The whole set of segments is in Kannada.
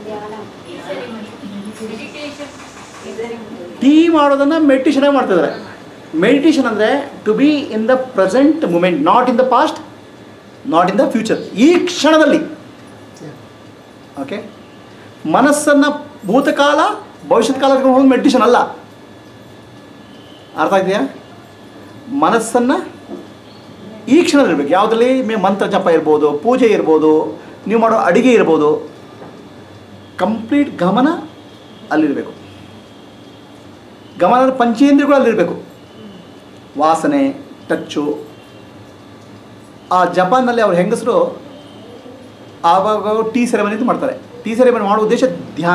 ಟೀ ಮಾಡೋದನ್ನು ಮೆಡಿಟೇಷನ್ ಮಾಡ್ತಿದ್ದಾರೆ ಮೆಡಿಟೇಷನ್ ಅಂದರೆ to be in the present moment not in the past not in the future ಈ ಕ್ಷಣದಲ್ಲಿ ಓಕೆ ಮನಸ್ಸನ್ನು ಭೂತಕಾಲ ಭವಿಷ್ಯತ್ ಕಾಲಕ್ಕೆ ಹೋಗಿ ಮೆಡಿಟೇಷನ್ ಅಲ್ಲ ಅರ್ಥ ಇದೆಯಾ ಮನಸ್ಸನ್ನು ಈ ಕ್ಷಣದಲ್ಲಿ ಇರಬೇಕು ಯಾವುದರಲ್ಲಿ ಮೇ ಮಂತ್ರ ಜಪ ಇರ್ಬೋದು ಪೂಜೆ ಇರ್ಬೋದು ನೀವು ಮಾಡೋ ಅಡಿಗೆ ಇರ್ಬೋದು ಕಂಪ್ಲೀಟ್ ಗಮನ ಅಲ್ಲಿರಬೇಕು ಗಮನದ ಪಂಚೇಂದ್ರಿಯಗಳು ಅಲ್ಲಿರಬೇಕು ವಾಸನೆ ಟಚ್ಚು ಆ ಜಪಾನ್ನಲ್ಲಿ ಅವ್ರ ಹೆಂಗಸರು ಆವಾಗ ಟೀ ಸೆರೆಮನಿ ಅಂತ ಮಾಡ್ತಾರೆ ಟೀ ಸೆರೆಮನಿ ಮಾಡೋ ಉದ್ದೇಶ ಧ್ಯಾನ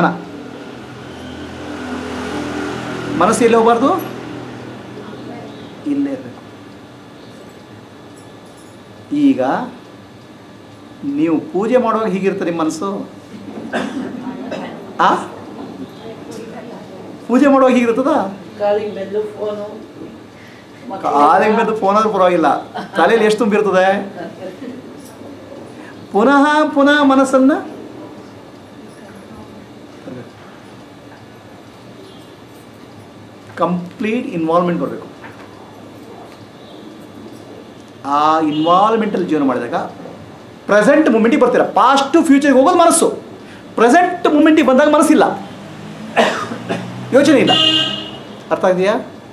ಮನಸ್ಸು ಎಲ್ಲಿ ಹೋಗಬಾರ್ದು ಇಲ್ಲೇ ಇರಬೇಕು ಈಗ ನೀವು ಪೂಜೆ ಮಾಡುವಾಗ ಹೀಗಿರ್ತದೆ ನಿಮ್ಮ ಮನಸ್ಸು ಆ ಪೂಜೆ ಮಾಡುವಾಗ ಹೀಗಿರ್ತದ ಕಾಲಿಗೆ ಬೆಲ್ಲು ಫೋನು ಕಾಲಿಗೆ ಮೇಲೆ ಫೋನ್ ಆದ್ರೂ ಪರವಾಗಿಲ್ಲ ತಲೆಯಲ್ಲಿ ಎಷ್ಟು ತುಂಬಿರ್ತದೆ ಪುನಃ ಪುನಃ ಮನಸ್ಸನ್ನ ಕಂಪ್ಲೀಟ್ ಇನ್ವಾಲ್ವ್ಮೆಂಟ್ ಬರಬೇಕು ಆ ಇನ್ವಾಲ್ವ್ಮೆಂಟಲ್ಲಿ ಜೀವನ ಮಾಡಿದಾಗ ಪ್ರೆಸೆಂಟ್ ಮೂಮೆಂಟಿಗೆ ಬರ್ತೀರ ಪಾಸ್ಟ್ ಟು ಫ್ಯೂಚರ್ಗೆ ಹೋಗೋದು ಮನಸ್ಸು ಪ್ರೆಸೆಂಟ್ ಮೂಮೆಂಟಿಗೆ ಬಂದಾಗ ಮನಸ್ಸಿಲ್ಲ ಯೋಚನೆ ಇಲ್ಲ ಅರ್ಥ ಆಗಿದೆಯಾ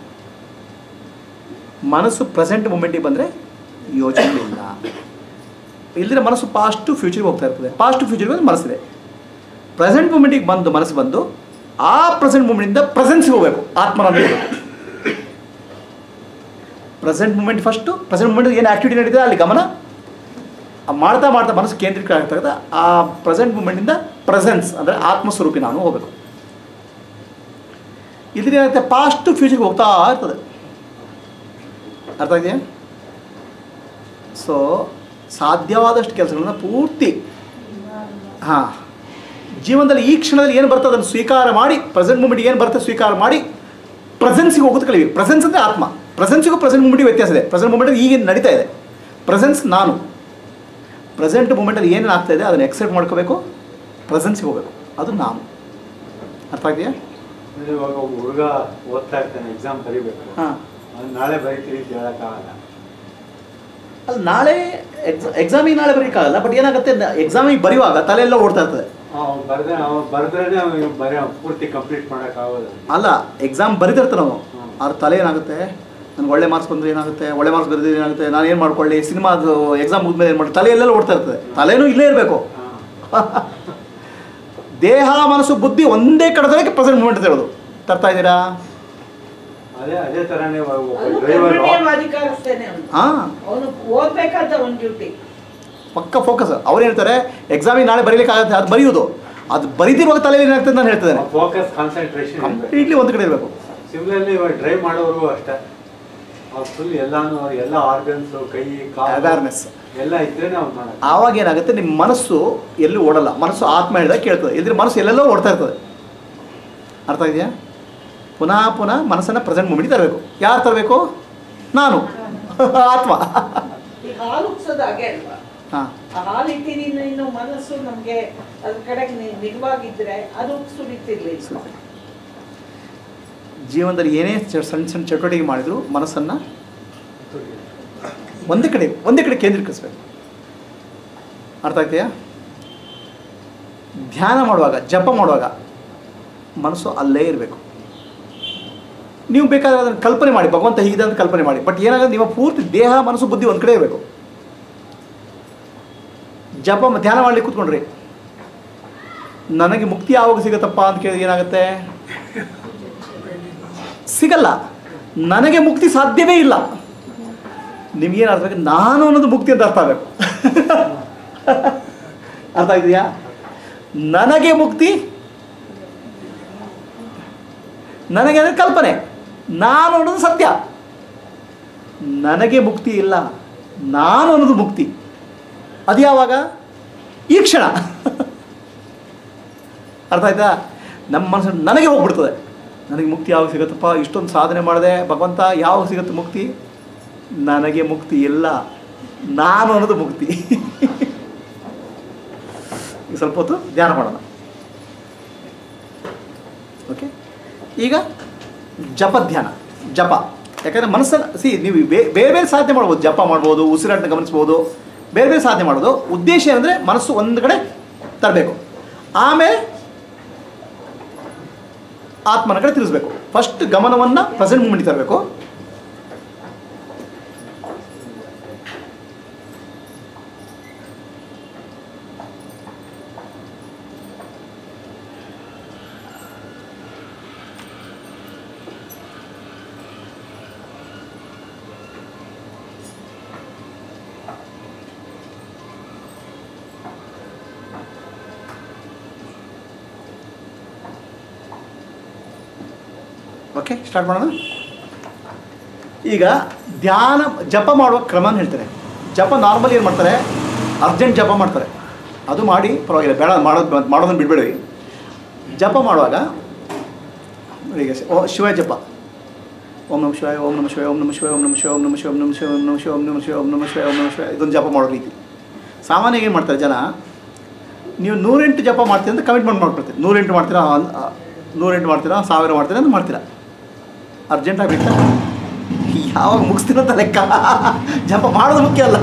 ಮನಸ್ಸು ಪ್ರೆಸೆಂಟ್ ಮೂಮೆಂಟಿಗೆ ಬಂದರೆ ಯೋಚನೆ ಇಲ್ಲ ಇಲ್ಲದ್ರೆ ಮನಸ್ಸು ಪಾಸ್ಟ್ ಟು ಫ್ಯೂಚರ್ಗೆ ಹೋಗ್ತಾ ಇರ್ತದೆ ಪಾಸ್ಟ್ ಟು ಫ್ಯೂಚರ್ಗೆ ಬಂದು ಮನಸ್ಸಿದೆ ಪ್ರೆಸೆಂಟ್ ಮೂಮೆಂಟಿಗೆ ಬಂದು ಮನಸ್ಸು ಬಂದು ಆ ಪ್ರೆಸೆಂಟ್ ಮೂಮೆಂಟಿಂದ ಪ್ರೆಸೆನ್ಸ್ಗೆ ಹೋಗಬೇಕು ಆತ್ಮನ ಹೋಗಬೇಕು present moment first present moment ಏನು ಆ್ಯಕ್ಟಿವಿಟಿ ನಡೀತದೆ ಅಲ್ಲಿ ಗಮನ ಆ ಮಾಡ್ತಾ ಮಾಡ್ತಾ ಮನಸ್ಸು ಕೇಂದ್ರೀಕೃತ ಆಗ್ತದೆ ಆ ಪ್ರೆಸೆಂಟ್ ಮೂಮೆಂಟಿಂದ ಪ್ರೆಸೆನ್ಸ್ ಅಂದರೆ ಆತ್ಮಸ್ವರೂಪಿ ನಾನು ಹೋಗಬೇಕು ಇದ್ರೆ ಏನಾಗುತ್ತೆ ಪಾಸ್ಟ್ ಟು ಫ್ಯೂಚರ್ಗೆ ಹೋಗ್ತಾ ಇರ್ತದೆ ಅರ್ಥ ಇದೆಯಾ ಸೊ ಸಾಧ್ಯವಾದಷ್ಟು ಕೆಲಸಗಳನ್ನ ಪೂರ್ತಿ ಹಾಂ ಜೀವನದಲ್ಲಿ ಈ ಕ್ಷಣದಲ್ಲಿ ಏನು ಬರ್ತದೆ ಅದನ್ನು ಸ್ವೀಕಾರ ಮಾಡಿ ಪ್ರೆಸೆಂಟ್ ಮೂಮೆಂಟ್ಗೆ ಏನು ಬರ್ತದೆ ಸ್ವೀಕಾರ ಮಾಡಿ ಪ್ರೆಸೆನ್ಸಿಗೆ ಹೋಗೋದು ಕಲಿವಿ ಪ್ರೆಸೆನ್ಸ್ ಅಂದರೆ ಆತ್ಮ ಪ್ರೆಸೆನ್ಸಿಗೂ ಪ್ರೆಸೆಂಟ್ ಮೂಮೆಂಟಿಗೆ ವ್ಯತ್ಯಾಸ ಇದೆ ಪ್ರೆಸೆಂಟ್ ಮೂಮೆಂಟ್ ಈಗ ನಡೀತಾ ಇದೆ ಪ್ರೆಸೆನ್ಸ್ ನಾನು ಪ್ರೆಸೆಂಟ್ ಮೂಮೆಂಟಲ್ಲಿ ಏನೇನು ಆಗ್ತಾ ಇದೆ ಅದನ್ನು ಎಕ್ಸೆಪ್ಟ್ ಮಾಡ್ಕೋಬೇಕು ಪ್ರೆಸೆನ್ಸಿಗೆ ಹೋಗಬೇಕು ಅದು ನಾನು ಅರ್ಥ ಆಗಿದೆಯಾ ಅಂದ್ರೆ ಇವಾಗ ಒಬ್ಬ ಹುಡುಗ ಓದ್ತಾ ಇರ್ತಾನೆ ಎಕ್ಸಾಮ್ ಬರಿಬೇಕು ಹಾಂ ಅವ್ನು ನಾಳೆ ಬರೀತೀರಿ ಅಂತ ಹೇಳಕ್ಕಾಗಲ್ಲ ಅಲ್ಲಿ ನಾಳೆ ಎಕ್ಸಾ ಎಕ್ಸಾಮಿಗೆ ನಾಳೆ ಬರೀಕ್ಕಾಗಲ್ಲ ಬಟ್ ಏನಾಗುತ್ತೆ ಎಕ್ಸಾಮಿಗೆ ಬರೆಯುವಾಗ ತಲೆಯೆಲ್ಲ ಓಡ್ತಾ ಇರ್ತದೆ ಅವ್ನು ಬರ್ದೆ ಅವ್ನು ಬರ್ದ್ರೇನೆ ಅವ್ನಿಗೆ ಬರೀ ಪೂರ್ತಿ ಕಂಪ್ಲೀಟ್ ಮಾಡೋಕ್ಕಾಗೋದು ಅಲ್ಲ ಎಕ್ಸಾಮ್ ಬರೀತಿರ್ತಾನೆ ಅವನು ಹ್ಮ್. ಅವ್ರ ತಲೆ ಏನಾಗುತ್ತೆ ನನಗೆ ಒಳ್ಳೆ ಮಾರ್ಕ್ಸ್ ಬಂದರೆ ಏನಾಗುತ್ತೆ ಒಳ್ಳೆ ಮಾರ್ಕ್ಸ್ ಬರೆದಿದ್ರೆ ಏನಾಗುತ್ತೆ ನಾನು ಏನು ಮಾಡ್ಕೊಳ್ಳಿ ಸಿನಿಮಾದು ಎಕ್ಸಾಮ್ ಮುಗಿದ್ಮೇಲೆ ಏನು ಮಾಡಿ ತಲೆ ಎಲ್ಲೆಲ್ಲ ಓಡ್ತಾ ಇರ್ತದೆ ತಲೆನೂ ಇಲ್ಲೇ ಇರಬೇಕು ಹಾ. ದೇಹ ಮನಸ್ಸು ಬುದ್ಧಿ ಒಂದೇ ಕಡದಕ್ಕೆ ಪ್ರೆಸೆಂಟ್ ಮೂಮೆಂಟ್ ಅಂತ ಹೇಳೋದು ತರ್ತಾ ಇದ್ದೀರಾ ಅದೇ ಅದೇ ತರಾನೇ ಒಬ್ಬ ಅವನು ಡ್ರೈವರ್ ಕರ್ಮಣ್ಯ ಅಧಿಕಾರಿಸ್ತೇನೆ ಅವನು ಹಾಂ ಅವನು ಓದ್ಬೇಕಾದ ಒಂದು ಡ್ಯೂಟಿ ಪಕ್ಕ ಫೋಕಸ್ ಅವ್ರು ಹೇಳ್ತಾರೆ ಎಕ್ಸಾಮಿಗೆ ನಾಳೆ ಬರೀಲಿಕ್ಕಾಗತ್ತೆ ಅದು ಬರೆಯೋದು ಅದು ಬರೀತಿರುವಾಗ ತಲೆಯಲ್ಲಿ ಏನಾಗ್ತದೆ ನಾನು ಹೇಳ್ತಿದ್ದೇನೆ ಫೋಕಸ್ ಕಾನ್ಸಂಟ್ರೇಷನ್ ಕಂಪ್ಲೀಟ್ಲಿ ಒಂದು ಕಡೆ ಇರಬೇಕು ಸಿಮ್ಲರ್ಲಿ ಇವಾಗ ಡ್ರೈವ್ ಮಾಡೋರ್ಗೂ ಅಷ್ಟೇ ಅವ್ರು ಫುಲ್ ಎಲ್ಲಾನು ಎಲ್ಲ ಆರ್ಗನ್ಸ್ ಕೈ ಕಾಲು ಅವೇರ್ನೆಸ್ ಎಲ್ಲ ಇದ್ರೇನೆ ಅವ್ನು ಮಾಡೋದು ಆವಾಗ ಏನಾಗುತ್ತೆ ನಿಮ್ಮ ಮನಸ್ಸು ಎಲ್ಲೂ ಓಡಲ್ಲ ಮನಸ್ಸು ಆತ್ಮ ಹೇಳಿದಾಗ ಕೇಳ್ತದೆ ಇದ್ರೆ ಮನಸ್ಸು ಎಲ್ಲೆಲ್ಲೋ ಓಡ್ತಾ ಇರ್ತದೆ ಅರ್ಥ ಇದೆಯಾ ಪುನಃ ಪುನಃ ಮನಸ್ಸನ್ನು ಪ್ರೆಸೆಂಟ್ ಮೂಮೆಂಟ್ ತರಬೇಕು ಯಾರು ತರಬೇಕು ನಾನು ಆತ್ಮ ಈ ಹಾಲು ಉಗ್ಸೋದು ಹಾಗೆ ಅಲ್ವಾ ಹಾಂ ಆ ಹಾಲು ಇಟ್ಟಿದ್ದೀನಿ ಇನ್ನು ಮನಸ್ಸು ನಮ್ಗೆ ಅದ್ರ ಕಡೆಗೆ ನಿ- ನಿಲ್ವಾಗಿದ್ರೆ ಅದು ಸುಡಿತಿರ್ಲಿಲ್ಲ ಜೀವನದಲ್ಲಿ ಏನೇ ಚ- ಸಣ್ಣ ಸಣ್ಣ ಚಟುವಟಿಕೆ ಮಾಡಿದ್ರು ಮನಸ್ಸನ್ನು ಒಂದೇ ಕಡೆ ಒಂದೇ ಕಡೆ ಕೇಂದ್ರೀಕರಿಸ್ಬೇಕು ಅರ್ಥ ಆಗ್ತೀಯಾ ಧ್ಯಾನ ಮಾಡುವಾಗ ಜಪ ಮಾಡುವಾಗ ಮನಸ್ಸು ಅಲ್ಲೇ ಇರಬೇಕು ನೀವು ಬೇಕಾದ್ರೆ ಅದನ್ನು ಕಲ್ಪನೆ ಮಾಡಿ ಭಗವಂತ ಹೀಗಿದೆ ಅಂತ ಕಲ್ಪನೆ ಮಾಡಿ ಬಟ್ ಏನಾಗುತ್ತೆ ನಿಮ್ಮ ಪೂರ್ತಿ ದೇಹ ಮನಸ್ಸು ಬುದ್ಧಿ ಒಂದು ಕಡೆ ಇರಬೇಕು ಜಪ ಮ- ಧ್ಯಾನ ಮಾಡ್ಲಿಕ್ಕೆ ಕೂತ್ಕೊಂಡ್ರಿ ನನಗೆ ಮುಕ್ತಿ ಯಾವಾಗ ಸಿಗುತ್ತಪ್ಪ ಅಂತ ಕೇಳಿದ್ರೆ ಏನಾಗುತ್ತೆ ಸಿಗಲ್ಲ ನನಗೆ ಮುಕ್ತಿ ಸಾಧ್ಯವೇ ಇಲ್ಲ ನಿಮ್ಗೇನು ಅರ್ಥ ಬೇಕು ನಾನು ಅನ್ನೋದು ಮುಕ್ತಿ ಅಂತ ಅರ್ಥ ಆಗಬೇಕು ಅರ್ಥ ಇದೆಯಾ ನನಗೆ ಮುಕ್ತಿ ನನಗೆ ಅಂದರೆ ಕಲ್ಪನೆ ನಾನು ಅನ್ನೋದು ಸತ್ಯ ನನಗೆ ಮುಕ್ತಿ ಇಲ್ಲ ನಾನು ಅನ್ನೋದು ಮುಕ್ತಿ ಅದು ಯಾವಾಗ ಈ ಕ್ಷಣ ಅರ್ಥ ಆಯ್ತಾ ನಮ್ಮ ಮನಸ್ಸು ನನಗೆ ಹೋಗ್ಬಿಡ್ತದೆ ನನಗೆ ಮುಕ್ತಿ ಯಾವಾಗ ಸಿಗುತ್ತಪ್ಪ ಇಷ್ಟೊಂದು ಸಾಧನೆ ಮಾಡಿದೆ ಭಗವಂತ ಯಾವಾಗ ಸಿಗುತ್ತೆ ಮುಕ್ತಿ ನನಗೆ ಮುಕ್ತಿ ಇಲ್ಲ ನಾನು ಅನ್ನೋದು ಮುಕ್ತಿ ಈಗ ಸ್ವಲ್ಪ ಹೊತ್ತು ಧ್ಯಾನ ಮಾಡೋಣ ಈಗ ಜಪ ಧ್ಯಾನ ಜಪ ಯಾಕಂದರೆ ಮನಸ್ಸನ್ನು ಸಿ ನೀವು ಬೇ- ಬೇರೆ ಬೇರೆ ಸಾಧನೆ ಮಾಡ್ಬೋದು ಜಪ ಮಾಡ್ಬೋದು ಉಸಿರಾಟನ ಗಮನಿಸ್ಬೋದು ಬೇರೆ ಬೇರೆ ಸಾಧನೆ ಮಾಡೋದು ಉದ್ದೇಶ ಏನಂದರೆ ಮನಸ್ಸು ಒಂದು ಕಡೆ ತರಬೇಕು ಆಮೇಲೆ ಆತ್ಮನ ಕಡೆ ತಿರುಗಿಸ್ಬೇಕು ಫಸ್ಟ್ ಗಮನವನ್ನು ಪ್ರೆಸೆಂಟ್ ಮೂಮೆಂಟ್ ತರಬೇಕು ಓಕೆ ಸ್ಟಾರ್ಟ್ ಮಾಡೋಣ ಈಗ ಧ್ಯಾನ ಜಪ ಮಾಡುವ ಕ್ರಮನ ಹೇಳ್ತಾರೆ ಜಪ ನಾರ್ಮಲಿ ಏನು ಮಾಡ್ತಾರೆ ಅರ್ಜೆಂಟ್ ಜಪ ಮಾಡ್ತಾರೆ ಅದು ಮಾಡಿ ಪರವಾಗಿಲ್ಲ ಬೇಡ ಮಾಡೋದು ಮಾಡೋದನ್ನು ಬಿಡಬೇಡಿ ಜಪ ಮಾಡುವಾಗ ಈಗ ಸ- ಓ ಶಿವ ಜಪ ಓಂ ನಮ ಶಿವಾಯ ಓಂ ನಮ ಶಿವಾಯ ಓಂ ನಮ ಶಿವಾಯ ಓಂ ನಮ ಶಿವಾಯ ಓಂ ನಮ ಶಿವಾಯ ಓಂ ನಮ ಶಿವಾಯ ಓಂ ನಮ ಶಿವಾಯ ಓಂ ನಮ ಶಿವಾಯ ಓಂ ನಮ ಶಿವಾಯ ಓಂ ನಮ ಶಿವಾಯ ಇದೊಂದು ಜಪ ಮಾಡೋ ರೀತಿ ಸಾಮಾನ್ಯವಾಗಿ ಏನು ಮಾಡ್ತಾರೆ ಜನ ನೀವು ನೂರೆಂಟು ಜಪ ಮಾಡ್ತೀರಿ ಅಂತ ಕಮಿಟ್ಮೆಂಟ್ ಮಾಡ್ಕೊಳ್ತೀರಿ ನೂರೆಂಟು ಮಾಡ್ತೀರಾ ಅನ್- ಆ, ನೂರೆಂಟು ಮಾಡ್ತೀರಾ ಸಾವಿರ ಮಾಡ್ತೀರಾ ಅಂತ ಮಾಡ್ತೀರಾ ಅರ್ಜೆಂಟಾಗಿ ಬೇಕಾ ಯಾವಾಗ ಮುಗಿಸ್ತೀರ ಅಂತ ಲೆಕ್ಕ ಜಪ ಮಾಡೋದು ಮುಖ್ಯ ಅಲ್ಲ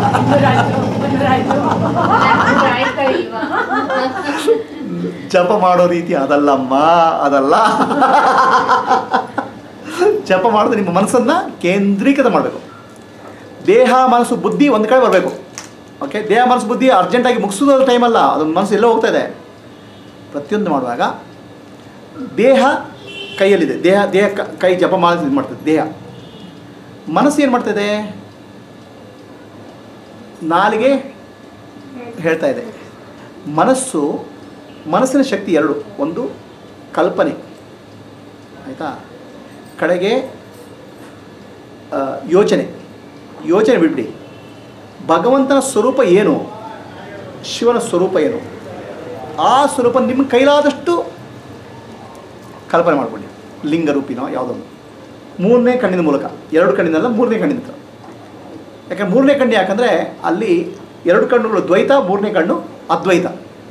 ಆಯ್ತಾ ಇಲ್ವಾ ಜಪ ಮಾಡೋ ರೀತಿ ಅದಲ್ಲಮ್ಮ ಅದಲ್ಲ ಜಪ ಮಾಡೋದು ನಿಮ್ಮ ಮನಸ್ಸನ್ನು ಕೇಂದ್ರೀಕೃತ ಮಾಡಬೇಕು ದೇಹ ಮನಸ್ಸು ಬುದ್ಧಿ ಒಂದು ಕಡೆ ಬರಬೇಕು ಓಕೆ ದೇಹ ಮನಸ್ಸು ಬುದ್ಧಿ ಅರ್ಜೆಂಟಾಗಿ ಮುಗಿಸೋದು ಟೈಮ್ ಅಲ್ಲ ಅದೊಂದು ಮನಸ್ಸು ಎಲ್ಲೋ ಹೋಗ್ತಾ ಇದೆ ಪ್ರತಿಯೊಂದು ಮಾಡುವಾಗ ದೇಹ ಕೈಯಲ್ಲಿದೆ ದೇಹ ದೇಹ ಕ- ಕೈ ಜಪ ಮಾಡಿ ಇದು ಮಾಡ್ತದೆ ದೇಹ ಮನಸ್ಸು ಏನು ಮಾಡ್ತದೆ ನಾಲಿಗೆ ಹೇಳ್ತಾ ಇದೆ ಮನಸ್ಸು ಮನಸ್ಸಿನ ಶಕ್ತಿ ಎರಡು ಒಂದು ಕಲ್ಪನೆ ಆಯಿತಾ ಕಡೆಗೆ ಆ, ಯೋಚನೆ ಯೋಚನೆ ಬಿಟ್ಬಿಡಿ ಭಗವಂತನ ಸ್ವರೂಪ ಏನು ಶಿವನ ಸ್ವರೂಪ ಏನು ಆ ಸ್ವರೂಪ ನಿಮ್ಮ ಕೈಲಾದಷ್ಟು ಕಲ್ಪನೆ ಮಾಡ್ಕೊಳ್ಳಿ ಲಿಂಗ ರೂಪಿನೋ ಯಾವುದೊಂದು ಮೂರನೇ ಕಣ್ಣಿನ ಮೂಲಕ ಎರಡು ಕಣ್ಣಿನಲ್ಲ ಮೂರನೇ ಕಣ್ಣಿನ ಯಾಕಂದ್ರೆ ಮೂರನೇ ಕಣ್ಣು ಯಾಕಂದರೆ ಅಲ್ಲಿ ಎರಡು ಕಣ್ಣುಗಳು ದ್ವೈತ ಮೂರನೇ ಕಣ್ಣು ಅದ್ವೈತ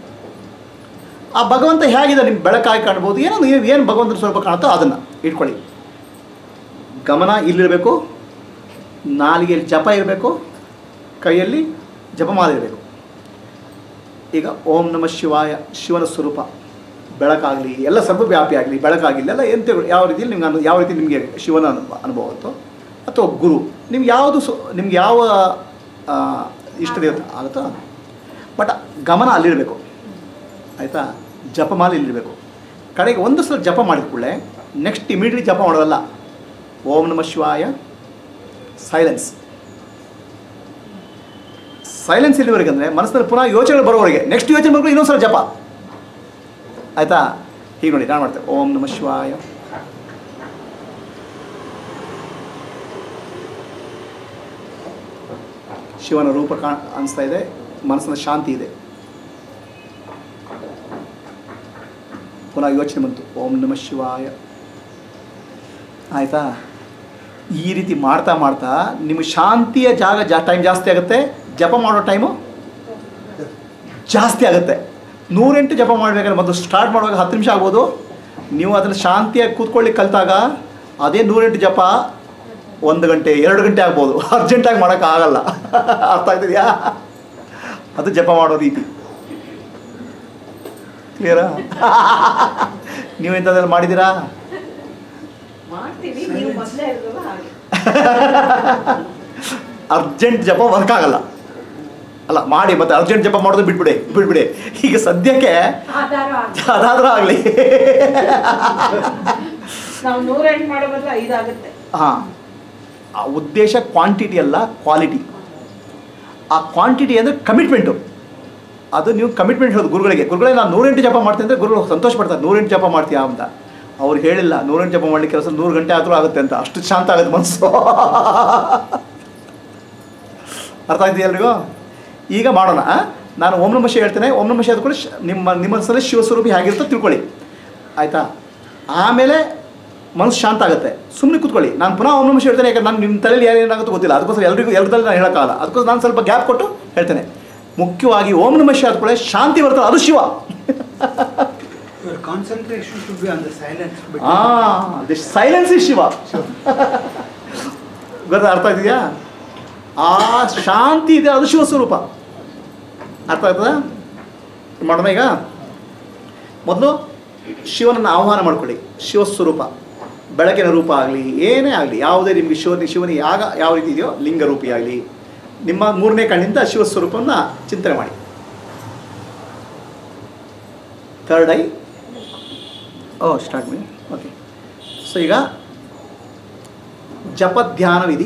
ಆ ಭಗವಂತ ಹೇಗಿದೆ ನಿಮ್ಗೆ ಬೆಳಕಾಗಿ ಕಾಣ್ಬೋದು ಏನೋ ನೀವು ಏನು ಭಗವಂತನ ಸ್ವರೂಪ ಕಾಣುತ್ತೋ ಅದನ್ನು ಇಟ್ಕೊಳ್ಳಿ ಗಮನ ಇಲ್ಲಿರಬೇಕು ನಾಲಿಗೆಯಲ್ಲಿ ಜಪ ಇರಬೇಕು ಕೈಯಲ್ಲಿ ಜಪಮಾಲೆ ಇರಬೇಕು ಈಗ ಓಂ ನಮ ಶಿವಾಯ ಶಿವನ ಸ್ವರೂಪ ಬೆಳಕಾಗಲಿ ಎಲ್ಲ ಸರ್ವವ್ಯಾಪಿ ಆಗಲಿ ಬೆಳಕಾಗಿಲ್ಲ ಎಲ್ಲ ಎಂತ ಯಾವ ರೀತಿಯಲ್ಲಿ ನಿಮ್ಗೆ ಅನು ಯಾವ ರೀತಿ ನಿಮಗೆ ಶಿವನ ಅನುಭವ ಅನುಭವ ಆಗುತ್ತೋ ಅಥವಾ ಗುರು ನಿಮ್ಗೆ ಯಾವುದು ಸು ನಿಮ್ಗೆ ಯಾವ ಆ, ಇಷ್ಟ ದೇವತೆ ಆಗುತ್ತೋ ಅದು ಬಟ್ ಗಮನ ಅಲ್ಲಿರಬೇಕು ಆಯಿತಾ ಜಪಮಾಲೆ ಇಲ್ಲಿರಬೇಕು ಕಡೆಗೆ ಒಂದು ಸಲ ಜಪ ಮಾಡಿದ ಕೂಡಲೇ ನೆಕ್ಸ್ಟ್ ಇಮಿಡಿಯೇಟ್ಲಿ ಜಪ ಮಾಡೋದಲ್ಲ ಓಂ ನಮ ಶಿವಾಯ ಸೈಲೆನ್ಸ್ ಸೈಲೆನ್ಸ್ ಇಲ್ಲಿವರೆಗೆ ಅಂದರೆ ಮನಸ್ಸಿನಲ್ಲಿ ಪುನಃ ಯೋಚನೆಗಳು ಬರೋವರೆಗೆ ನೆಕ್ಸ್ಟ್ ಯೋಚನೆ ಬರ್ಕೊಂಡು ಇನ್ನೊಂದು ಸಲ ಜಪ ಆಯಿತಾ ಹೀಗೆ ನೋಡಿ ನಾನು ಮಾಡ್ತೇವೆ ಓಂ ನಮ ಶಿವಾಯ ಶಿವನ ರೂಪ ಕಾಣ ಅನಿಸ್ತಾ ಇದೆ ಮನಸ್ಸಿನ ಶಾಂತಿ ಇದೆ ಪುನಃ ಯೋಚನೆ ಬಂತು ಓಂ ನಮ ಶಿವಾಯ ಆಯಿತಾ ಈ ರೀತಿ ಮಾಡ್ತಾ ಮಾಡ್ತಾ ನಿಮಗೆ ಶಾಂತಿಯ ಜಾಗ ಜಾ ಟೈಮ್ ಜಾಸ್ತಿ ಆಗುತ್ತೆ ಜಪ ಮಾಡೋ ಟೈಮು ಜಾಸ್ತಿ ಆಗುತ್ತೆ ನೂರೆಂಟು ಜಪ ಮಾಡಬೇಕಾದ್ರೆ ಮೊದಲು ಸ್ಟಾರ್ಟ್ ಮಾಡುವಾಗ ಹತ್ತು ನಿಮಿಷ ಆಗ್ಬೋದು ನೀವು ಅದನ್ನು ಶಾಂತಿಯಾಗಿ ಕೂತ್ಕೊಳ್ಳಿ ಕಲಿತಾಗ ಅದೇ ನೂರೆಂಟು ಜಪ ಒಂದು ಗಂಟೆ ಎರಡು ಗಂಟೆ ಆಗ್ಬೋದು ಅರ್ಜೆಂಟಾಗಿ ಮಾಡೋಕ್ಕಾಗಲ್ಲ ಅರ್ಥ ಆಗ್ತಿದೆಯಾ ಅದು ಜಪ ಮಾಡೋ ರೀತಿ ಕ್ಲಿಯರಾ ನೀವು ಎಂಥದ್ರಲ್ಲಿ ಮಾಡಿದ್ದೀರಾ ಮಾಡ್ತೀವಿ ನೀವು ಮೊದಲೇ ಇರೋದಲ್ಲ ಹಾಗೆ ಅರ್ಜೆಂಟ್ ಜಪ ವರ್ಕ್ ಆಗಲ್ಲ ಅಲ್ಲ ಮಾಡಿ ಮತ್ತೆ ಅರ್ಜೆಂಟ್ ಜಪ ಮಾಡೋದು ಬಿಟ್ಬಿಡಿ ಬಿಟ್ಬಿಡಿ ಈಗ ಸದ್ಯಕ್ಕೆ ಅದಾದ್ರೂ ಆಗಲಿ ನಾವು ನೂರೆಂಟು ಮಾಡೋ ಬದಲು ಐದಾಗುತ್ತೆ ಹಾಂ ಆ ಉದ್ದೇಶ ಕ್ವಾಂಟಿಟಿ ಅಲ್ಲ ಕ್ವಾಲಿಟಿ ಆ ಕ್ವಾಂಟಿಟಿ ಅಂದರೆ ಕಮಿಟ್ಮೆಂಟು ಅದು ನೀವು ಕಮಿಟ್ಮೆಂಟ್ ಹೇಳೋದು ಗುರುಗಳಿಗೆ ಗುರುಗಳೇ ನಾನು ನೂರೆಂಟು ಜಪ ಮಾಡ್ತೀನಿ ಅಂದರೆ ಗುರುಗಳು ಸಂತೋಷ ಪಡ್ತಾರೆ ನೂರೆಂಟು ಜಪ ಮಾಡ್ತೀಯಾ ಅಂತ ಅವ್ರು ಹೇಳಿಲ್ಲ ನೂರೆಂಟು ಜಪ ಮಾಡಲಿಕ್ಕೆ ಕೆಲಸ ನೂರು ಗಂಟೆ ಆದರೂ ಆಗುತ್ತೆ ಅಂತ ಅಷ್ಟು ಶಾಂತ ಆಗುತ್ತೆ ಮನಸ್ಸು ಅರ್ಥ ಆಗ್ತಿದೆ ಎಲ್ರಿಗೂ ಈಗ ಮಾಡೋಣ ಆ? ನಾನು ಓಂ ನಮ ಶಿವ ಹೇಳ್ತೇನೆ ಓಂ ನಮ ಶಿವ ಕೂಡ ನಿಮ್ಮ ನಿಮ್ಮ ಮನಸ್ಸಲ್ಲಿ ಶಿವಸ್ವರೂಪಿ ಹೇಗಿರುತ್ತೋ ತಿಳ್ಕೊಳ್ಳಿ ಆಯಿತಾ ಆಮೇಲೆ ಮನಸ್ಸು ಶಾಂತ ಆಗುತ್ತೆ ಸುಮ್ಮನೆ ಕೂತ್ಕೊಳ್ಳಿ ನಾನು ಪುನಃ ಓಂ ನಮ ಶಿವ ಹೇಳ್ತೇನೆ ಯಾಕಂದ್ರೆ ನಾನು ನಿಮ್ಮ ತಲೆಯಲ್ಲಿ ಏನೇನಾಗುತ್ತೋ ಗೊತ್ತಿಲ್ಲ ಅದಕ್ಕೋಸ್ಕರ ಎಲ್ರಿಗೂ ಎಲ್ಲರಲ್ಲಿ ನಾನು ಹೇಳೋಕ್ಕಾಗಲ್ಲ ಅದಕ್ಕೋಸ್ಕರ ನಾನು ಸ್ವಲ್ಪ ಗ್ಯಾಪ್ ಕೊಟ್ಟು ಹೇಳ್ತೇನೆ ಮುಖ್ಯವಾಗಿ ಓಂ ನಮ ಶಿವ ಕೂಡ ಶಾಂತಿ ಬರ್ತದೆ ಅದು Shiva concentration should be on the silence. But ಆ ದಿ ಸೈಲೆನ್ಸ್ ಇಸ್ ಶಿವ ಗೊತ್ತಾ ಅರ್ಥ ಆಗ್ತಿದೆಯಾ ಆ ಶಾಂತಿ ಇದೆ ಅದು ಶಿವ ಸ್ವರೂಪ ಅರ್ಥ ಆಗ್ತದ ಮಾಡೋಣ ಈಗ ಮೊದಲು ಶಿವನನ್ನು ಆಹ್ವಾನ ಮಾಡ್ಕೊಳ್ಳಿ ಶಿವ ಸ್ವರೂಪ ಬೆಳಕಿನ ರೂಪ ಆಗಲಿ ಏನೇ ಆಗಲಿ ಯಾವುದೇ ನಿಮಗೆ ಶಿವನ ಶಿವನ ಯಾಗ ಯಾವ ರೀತಿ ಇದೆಯೋ ಲಿಂಗ ರೂಪಿ ಆಗಲಿ ನಿಮ್ಮ ಮೂರನೇ ಕಣ್ಣಿಂದ ಶಿವ ಸ್ವರೂಪವನ್ನು ಚಿಂತನೆ ಮಾಡಿ ಥರ್ಡ್ ಐ ಓ ಸ್ಟಾರ್ಟ್ ಮಾಡಿ ಓಕೆ ಸೊ ಈಗ ಜಪ ಧ್ಯಾನ ವಿಧಿ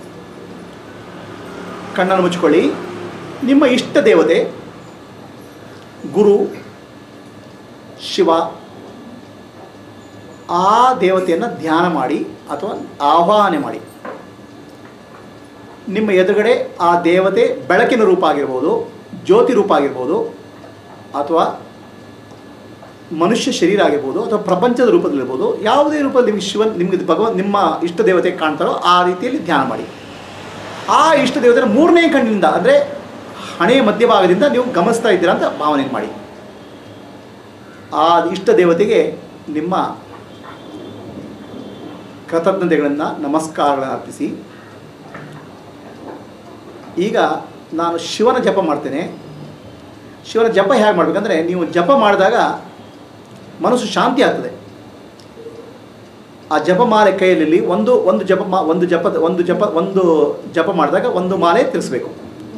ಕಣ್ಣನ್ನು ಮುಚ್ಕೊಳ್ಳಿ ನಿಮ್ಮ ಇಷ್ಟ ದೇವತೆ ಗುರು ಶಿವ ಆ ದೇವತೆಯನ್ನು ಧ್ಯಾನ ಮಾಡಿ ಅಥವಾ ಆಹ್ವಾನ ಮಾಡಿ ನಿಮ್ಮ ಎದುರುಗಡೆ ಆ ದೇವತೆ ಬೆಳಕಿನ ರೂಪ ಆಗಿರ್ಬೋದು ಜ್ಯೋತಿ ರೂಪ ಆಗಿರ್ಬೋದು ಅಥವಾ ಮನುಷ್ಯ ಶರೀರ ಆಗಿರ್ಬೋದು ಅಥವಾ ಪ್ರಪಂಚದ ರೂಪದಲ್ಲಿರ್ಬೋದು ಯಾವುದೇ ರೂಪದಲ್ಲಿ ನಿಮಗೆ ಶಿವನ್ ನಿಮಗೆ ಭಗವಂತ ನಿಮ್ಮ ಇಷ್ಟ ದೇವತೆ ಕಾಣ್ತಾರೋ ಆ ರೀತಿಯಲ್ಲಿ ಧ್ಯಾನ ಮಾಡಿ ಆ ಇಷ್ಟ ದೇವತೆನ ಮೂರನೇ ಕಣ್ಣಿನಿಂದ ಅಂದರೆ ಹಣೆಯ ಮಧ್ಯಭಾಗದಿಂದ ನೀವು ಗಮನಿಸ್ತಾ ಇದ್ದೀರಾ ಅಂತ ಭಾವನೆ ಮಾಡಿ ಆ ಇಷ್ಟ ದೇವತೆಗೆ ನಿಮ್ಮ ಕೃತಜ್ಞತೆಗಳನ್ನು ನಮಸ್ಕಾರಗಳನ್ನು ಅರ್ಪಿಸಿ ಈಗ ನಾನು ಶಿವನ ಜಪ ಮಾಡ್ತೇನೆ ಶಿವನ ಜಪ ಹೇಗೆ ಮಾಡಬೇಕಂದ್ರೆ ನೀವು ಜಪ ಮಾಡಿದಾಗ ಮನಸ್ಸು ಶಾಂತಿ ಆಗ್ತದೆ ಆ ಜಪಮಾಲೆ ಕೈಯಲ್ಲಿ ಒಂದು ಒಂದು ಜಪ ಮಾ ಒಂದು ಜಪದ ಒಂದು ಜಪ ಒಂದು ಜಪ ಮಾಡಿದಾಗ ಒಂದು ಮಾಲೆ ತಿಳಿಸ್ಬೇಕು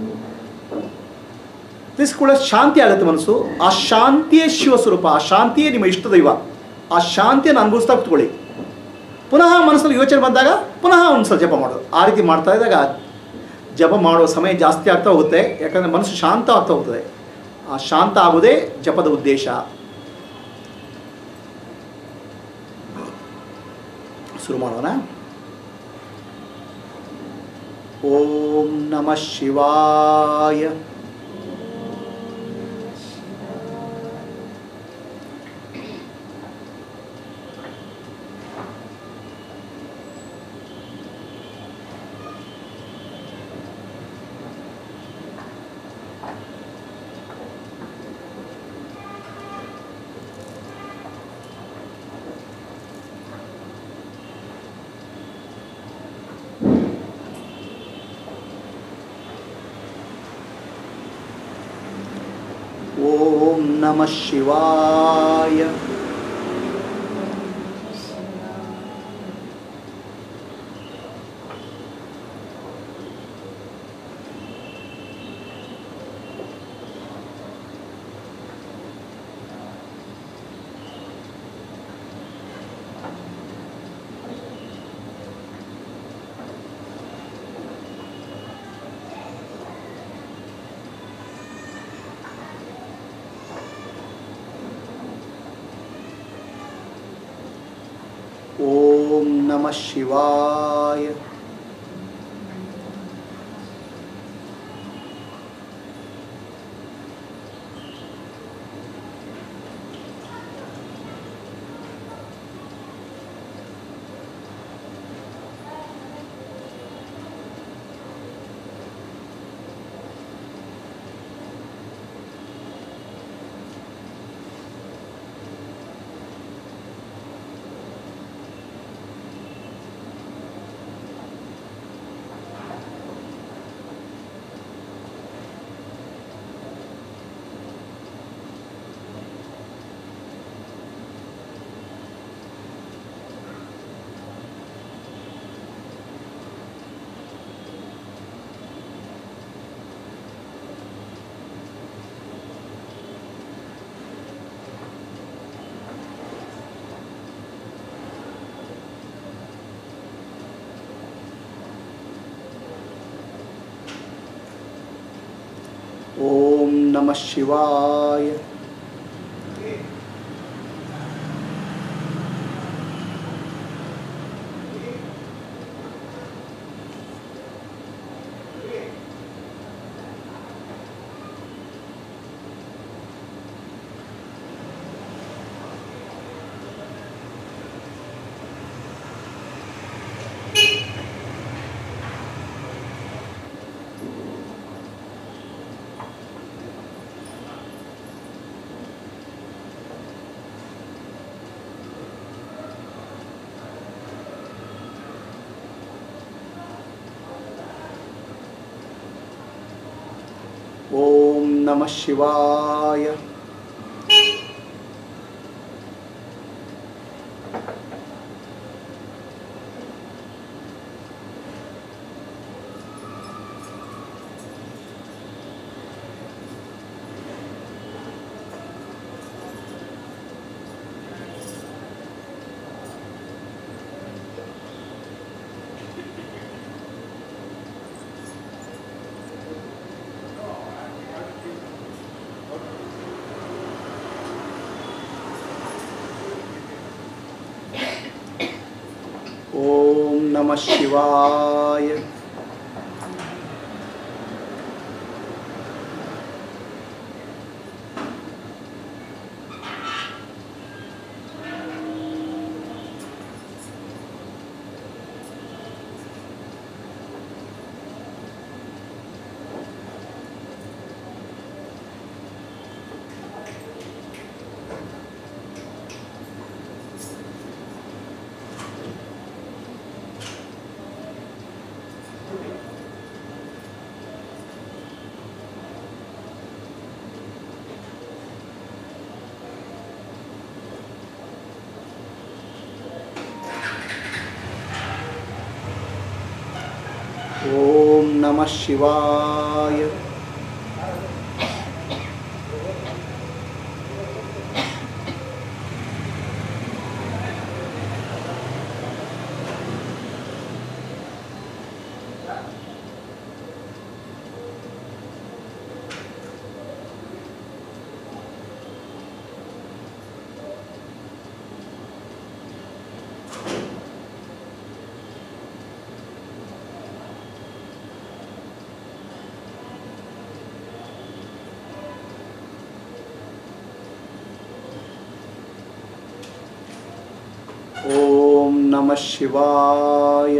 ತಿಳಿಸ್ಕೊಳ್ಳೋ ಶಾಂತಿ ಆಗುತ್ತೆ ಮನಸ್ಸು ಆ ಶಾಂತಿಯೇ ಶಿವ ಸ್ವರೂಪ ಆ ಶಾಂತಿಯೇ ನಿಮ್ಮ ಇಷ್ಟ ದೈವ ಆ ಶಾಂತಿಯನ್ನು ಅನುಭವಿಸ್ತಾ ಕೂತ್ಕೊಳ್ಳಿ ಪುನಃ ಮನಸ್ಸಲ್ಲಿ ಯೋಚನೆ ಬಂದಾಗ ಪುನಃ ಒಂದು ಸಲ ಜಪ ಮಾಡೋದು ಆ ರೀತಿ ಮಾಡ್ತಾ ಇದ್ದಾಗ ಜಪ ಮಾಡುವ ಸಮಯ ಜಾಸ್ತಿ ಆಗ್ತಾ ಹೋಗುತ್ತೆ ಯಾಕಂದರೆ ಮನಸ್ಸು ಶಾಂತ ಆಗ್ತಾ ಹೋಗ್ತದೆ ಆ ಶಾಂತ ಆಗುವುದೇ ಜಪದ ಉದ್ದೇಶ ಶುರು ಮಾಡೋಣ ಓಂ ನಮಃ ಶಿವಾಯ ಓಂ ನಮಃ ಶಿವಾಯ ಓಂ ನಮಃ ಶಿವಾಯ ಓಂ ನಮಃ ಶಿವಾಯ ನಮಃ ಶಿವಾಯ ಓಂ ನಮಃ ಶಿವಾಯ ಓಂ ನಮಃ ಶಿವಾಯ ಓಂ ನಮಃ ಶಿವಾಯ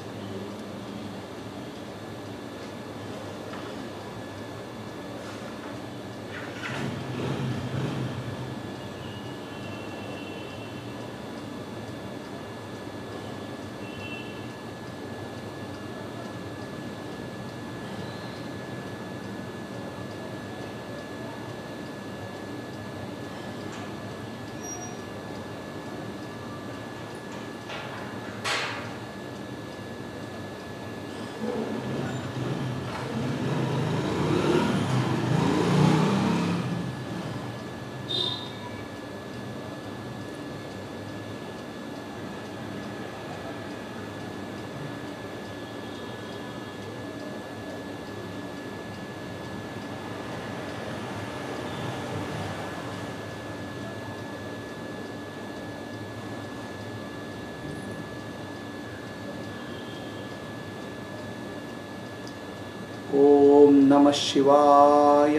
ಓಂ ನಮಃ ಶಿವಾಯ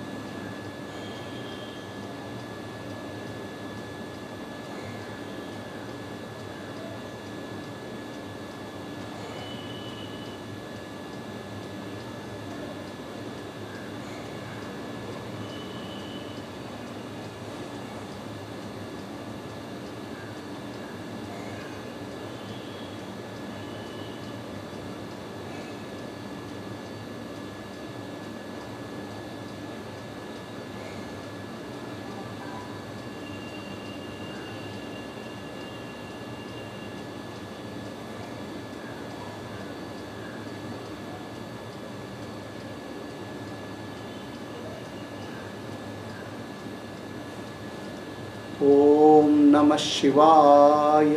ಓಂ ನಮಃ ಶಿವಾಯ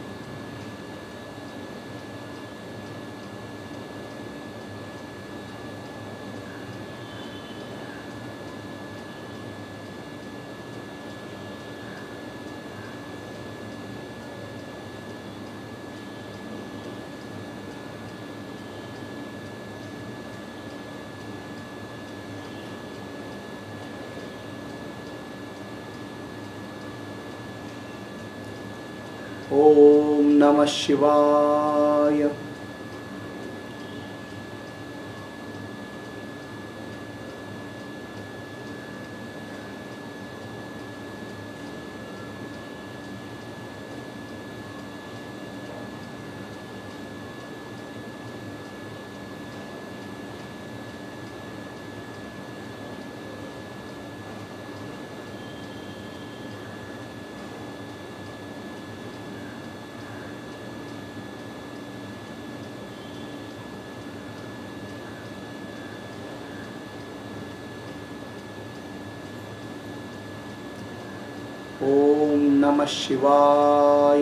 ಓಂ ನಮಃ ಶಿವಾಯ ಓಂ ನಮಃ ಶಿವಾಯ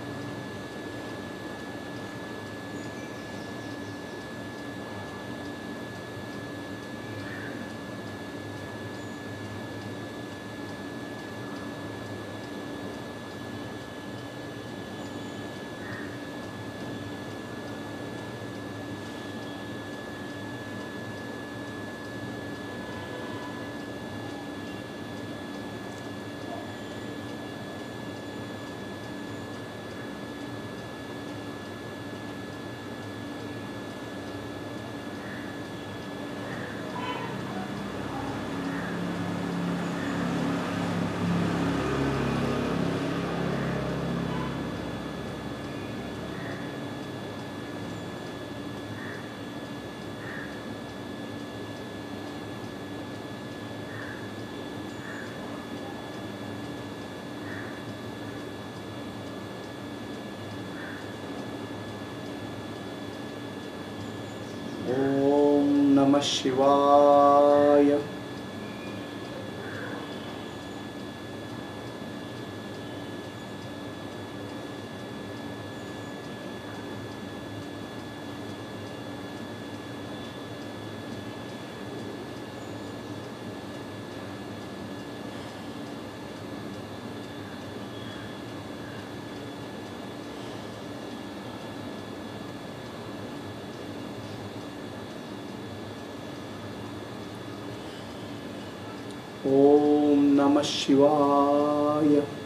ಓಂ ನಮಃ ಶಿವಾಯ ಓಂ ನಮಃ ಶಿವಾಯ